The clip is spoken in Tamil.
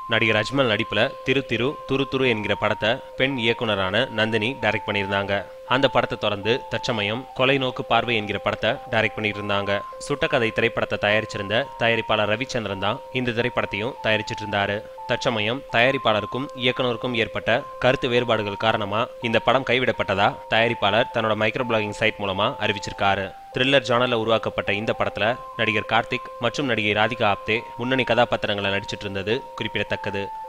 நடிகர் அஜ்மல் நடிப்புல திரு திரு துரு துரு என்கிற படத்தை பெண் இயக்குனரான நந்தினி டைரக்ட் பண்ணியிருந்தாங்க அந்த படத்தை தொடர்ந்து தற்சமயம் கொலை நோக்கு பார்வை என்கிற படத்தை டைரக்ட் பண்ணிட்டு இருந்தாங்க சுட்டக்கதை திரைப்படத்தை தயாரிச்சிருந்த தயாரிப்பாளர் ரவிச்சந்திரன் தான் இந்த திரைப்படத்தையும் தயாரிச்சிட்டு இருந்தாரு தற்சமயம் தயாரிப்பாளருக்கும் இயக்குனருக்கும் ஏற்பட்ட கருத்து வேறுபாடுகள் காரணமா இந்த படம் கைவிடப்பட்டதா தயாரிப்பாளர் தன்னோட மைக்ரோ பிளாகிங் சைட் மூலமா அறிவிச்சிருக்காரு த்ரில்லர் ஜானர்ல உருவாக்கப்பட்ட இந்த படத்துல நடிகர் கார்த்திக் மற்றும் நடிகை ராதிகா ஆப்தே முன்னணி கதாபாத்திரங்களை நடிச்சிட்டு இருந்தது குறிப்பிடத்தக்கது